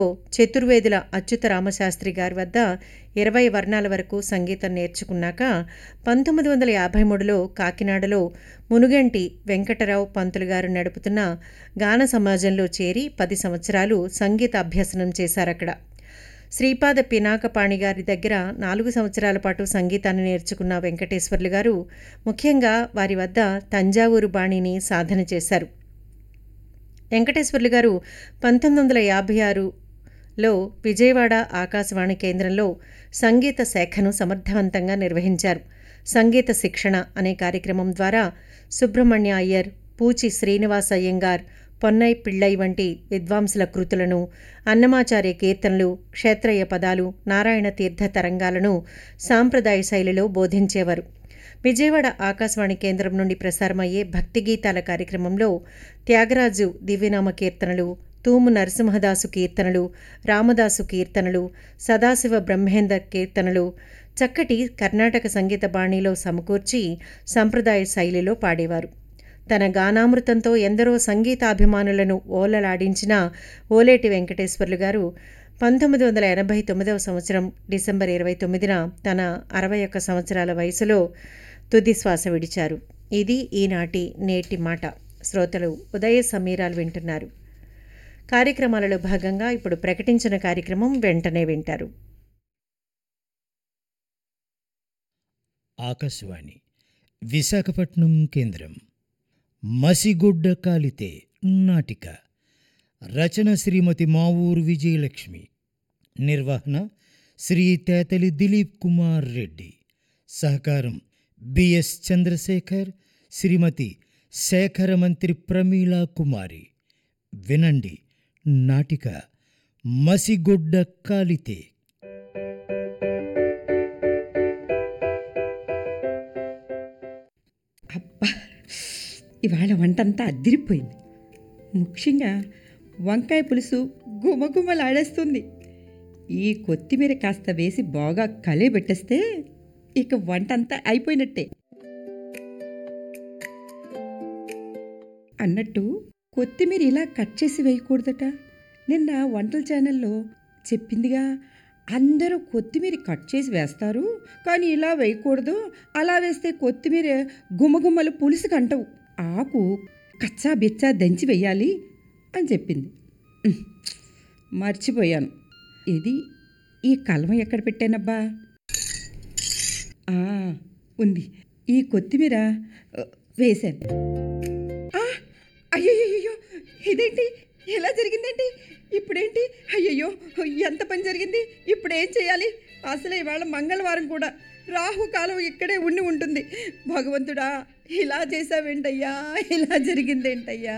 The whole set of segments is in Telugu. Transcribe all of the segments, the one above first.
చతుర్వేదుల అచ్యుత రామశాస్త్రి గారి వద్ద ఇరవై వర్ణాల వరకు సంగీతం నేర్చుకున్నాక పంతొమ్మిది వందల యాభై మూడులో కాకినాడలో మునుగంటి వెంకటరావు పంతులు గారు నడుపుతున్న గాన సమాజంలో చేరి పది సంవత్సరాలు సంగీత అభ్యసనం చేశారక్కడ శ్రీపాద పినాకపాణి గారి దగ్గర నాలుగు సంవత్సరాల పాటు సంగీతాన్ని నేర్చుకున్న వెంకటేశ్వర్లు గారు ముఖ్యంగా వారి వద్ద తంజావూరు బాణిని సాధన చేశారు వెంకటేశ్వర్లు గారు పంతొమ్మిది వందల యాభై ఆరులో విజయవాడ ఆకాశవాణి కేంద్రంలో సంగీత శాఖను సమర్థవంతంగా నిర్వహించారు సంగీత శిక్షణ అనే కార్యక్రమం ద్వారా సుబ్రహ్మణ్య అయ్యర్ పూచి శ్రీనివాస అయ్యంగార్ పొన్నై పిళ్ళై వంటి విద్వాంసుల కృతులను అన్నమాచార్య కీర్తనలు క్షేత్రయ్య పదాలు నారాయణ తీర్థ తరంగాలను సాంప్రదాయ శైలిలో బోధించేవారు విజయవాడ ఆకాశవాణి కేంద్రం నుండి ప్రసారమయ్యే భక్తి గీతాల కార్యక్రమంలో త్యాగరాజు దివ్యనామ కీర్తనలు తూము నరసింహదాసు కీర్తనలు రామదాసు కీర్తనలు సదాశివ బ్రహ్మేందర్ కీర్తనలు చక్కటి కర్ణాటక సంగీత బాణీలో సమకూర్చి సంప్రదాయ శైలిలో పాడేవారు తన గానామృతంతో ఎందరో సంగీతాభిమానులను ఓలలాడించిన ఓలేటి వెంకటేశ్వర్లు గారు పంతొమ్మిది వందల ఎనభై తొమ్మిదవ సంవత్సరం డిసెంబర్ ఇరవై తొమ్మిదిన తన అరవై ఒక్క సంవత్సరాల వయసులో తుది శ్వాస విడిచారు ఇది ఈనాటి నేటి మాట శ్రోతలు ఉదయ సమీరాలు వింటున్నారు కార్యక్రమాలలో భాగంగా ఇప్పుడు ప్రకటించిన కార్యక్రమం వెంటనే వింటారు ఆకాశవాణి విశాఖపట్నం కేంద్రం మసిగుడ్డ కాలితే నాటిక రచన శ్రీమతి మావూరు విజయలక్ష్మి నిర్వహణ శ్రీ తేతలి దిలీప్ కుమార్ రెడ్డి సహకారం బిఎస్ చంద్రశేఖర్ శ్రీమతి శేఖర మంత్రి ప్రమీళా కుమారి వినండి నాటిక మసిగుడ్డ కాలితే అబ్బా ఇవాళ వంటంతా అద్దిరిపోయింది ముఖ్యంగా వంకాయ పులుసు గుమగుమలాడేస్తుంది ఈ కొత్తిమీర కాస్త వేసి బాగా కలియబెట్టేస్తే ఇక వంటంతా అయిపోయినట్టే అన్నట్టు కొత్తిమీర ఇలా కట్ చేసి వేయకూడదట నిన్న వంటల ఛానల్లో చెప్పిందిగా అందరూ కొత్తిమీర కట్ చేసి వేస్తారు కానీ ఇలా వేయకూడదు అలా వేస్తే కొత్తిమీర గుమగుమలు పులుసు కంటవు ఆకు కచ్చా బిచ్చా దంచి వేయాలి అని చెప్పింది ఉహ్, మర్చిపోయాను ఇది ఈ కలమ ఎక్కడ పెట్టానబ్బా ఆ, ఉంది ఈ కొత్తిమీర ఆ, వేశాను ఆ, అయ్యయ్యో ఇదేంటి ఎలా జరిగిందేంటి ఇప్పుడేంటి అయ్యయ్యో ఎంత పని జరిగింది ఇప్పుడు ఏం చేయాలి అసలు ఇవాళ మంగళవారం కూడా రాహుకాలం ఇక్కడే ఉండి ఉంటుంది భగవంతుడా ఇలా చేసావేంటయ్యా ఇలా జరిగిందేంటయ్యా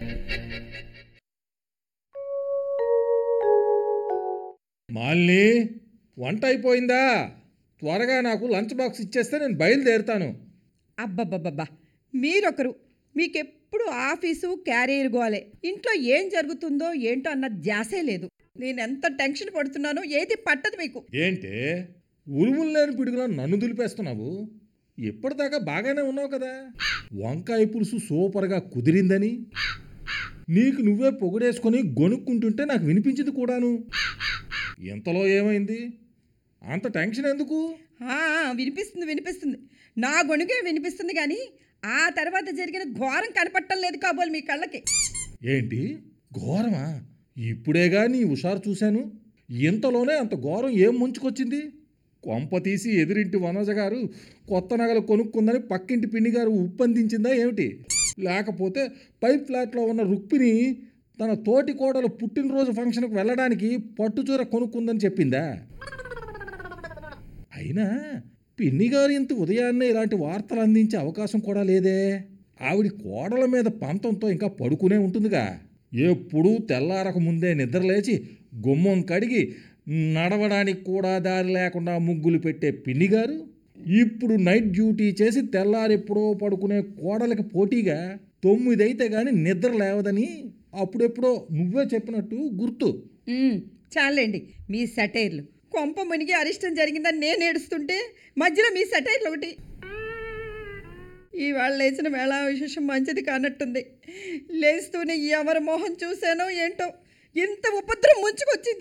మాలిని వంట అయిపోయిందా త్వరగా నాకు లంచ్ బాక్స్ ఇచ్చేస్తే నేను బయలుదేరుతాను అబ్బబ్బబ్బబ్బా మీరొకరు మీకెప్పుడు ఆఫీసు క్యారియర్ గోలే ఇంట్లో ఏం జరుగుతుందో ఏంటో అన్న ధ్యాసే లేదు నేను ఎంత టెన్షన్ పడుతున్నానో ఏది పట్టదు మీకు ఏంటే ఉరుములు లేని పిడుగులా నన్ను దులిపేస్తున్నావు ఇప్పటిదాకా బాగానే ఉన్నావు కదా వంకాయ పులుసు సూపర్గా కుదిరిందని నీకు నువ్వే పొగిడేసుకొని గొనుక్కుంటుంటే నాకు వినిపించింది కూడాను ఇంతలో ఏమైంది అంత టెన్షన్ ఎందుకు ఆ, వినిపిస్తుంది వినిపిస్తుంది నా గొణుగే వినిపిస్తుంది కానీ ఆ తర్వాత జరిగిన ఘోరం కనపట్టం లేదు కాబోలు మీ కళ్ళకి ఏంటి ఘోరమా ఇప్పుడేగా నీ హుషారు చూశాను ఇంతలోనే అంత ఘోరం ఏం ముంచుకొచ్చింది కొంప తీసి ఎదురింటి వనజ గారు కొత్త నగలు కొనుక్కుందని పక్కింటి పిన్ని గారు ఉప్పందించిందా ఏమిటి లేకపోతే పైప్ ఫ్లాట్లో ఉన్న రుక్మిణి తన తోటి కోడలు పుట్టినరోజు ఫంక్షన్కి వెళ్ళడానికి పట్టుచూర కొనుక్కుందని చెప్పిందా అయినా పిన్ని గారు ఇంత ఉదయాన్నే ఇలాంటి వార్తలు అందించే అవకాశం కూడా లేదే ఆవిడ కోడల మీద పంతంతో ఇంకా పడుకునే ఉంటుందిగా ఎప్పుడూ తెల్లారక ముందే నిద్రలేచి గుమ్మం కడిగి నడవడానికి కూడా దారి లేకుండా ముగ్గులు పెట్టే పిన్ని గారు ఇప్పుడు నైట్ డ్యూటీ చేసి తెల్లారెప్పుడో పడుకునే కోడలకి పోటీగా తొమ్మిదైతే గాని నిద్ర లేవదని అప్పుడెప్పుడో నువ్వే చెప్పినట్టు గుర్తు ఉమ్, చాలండి మీ సెటైర్లు కొంప మునిగి అరిష్టం జరిగిందని నేను ఏడుస్తుంటే మధ్యలో మీ సెటైర్లు ఒకటి ఇవాళ లేచిన వేళ విశేషం మంచిది కానట్టుంది లేస్తూనే ఎవరి మొహం చూశానో ఏంటో ఇంత ఉపద్రవం ముంచుకొచ్చింది